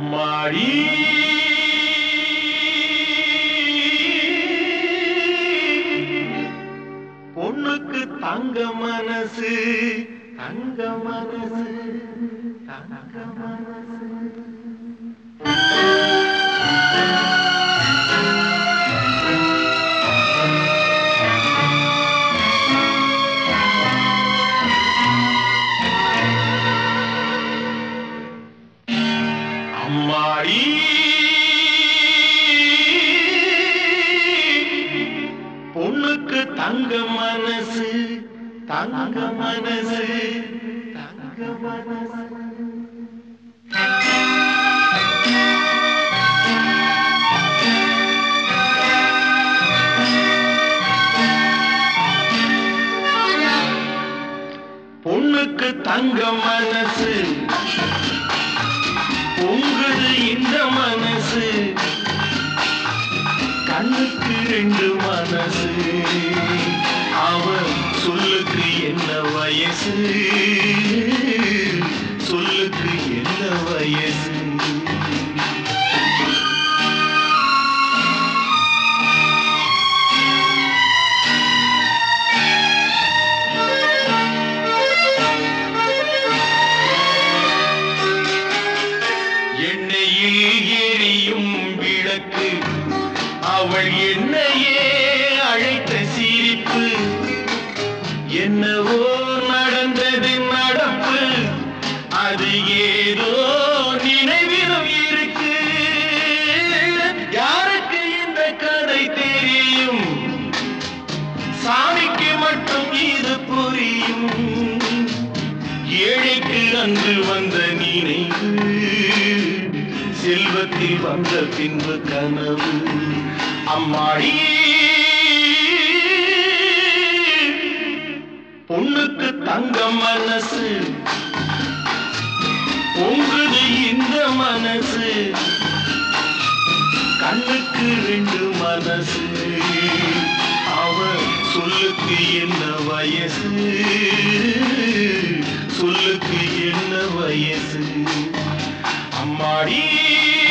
அம்மாடி பொண்ணுக்கு தங்க மனசு தங்க மனசு தங்க மனசு அம்மாடி பொண்ணுக்கு தங்க மனசு தங்க மனசு தங்க மனசு பொண்ணுக்கு தங்க மனசு பொங்குது இந்த மனசு கண்ணுக்கு ரெண்டு மனசு அவன் சொல்லுக்கு என்ன வயசு சொல்லுக்கு என்ன வயசு எண்ணெயில் எரியும் விளக்கு அவள் என்னையே அழைத்த சிரிப்பு என்னவோ நடந்தது நடப்பு அது ஏதோ நினைவிலும் இருக்கு யாருக்கு இந்த கதை தெரியும் சாமிக்கு மட்டும் இது புரியும் ஏழைக்கு அன்று வந்த நினைவு செல்வத்தில் வந்த பின்பு கனவு அம்மாடி பொண்ணுக்கு தங்க மனசு பொங்குது இந்த மனசு கண்ணுக்கு ரெண்டு மனசு அவ சொல்லுக்கு என்ன வயசு சொல்லுக்கு என்ன வயசு அம்மாடி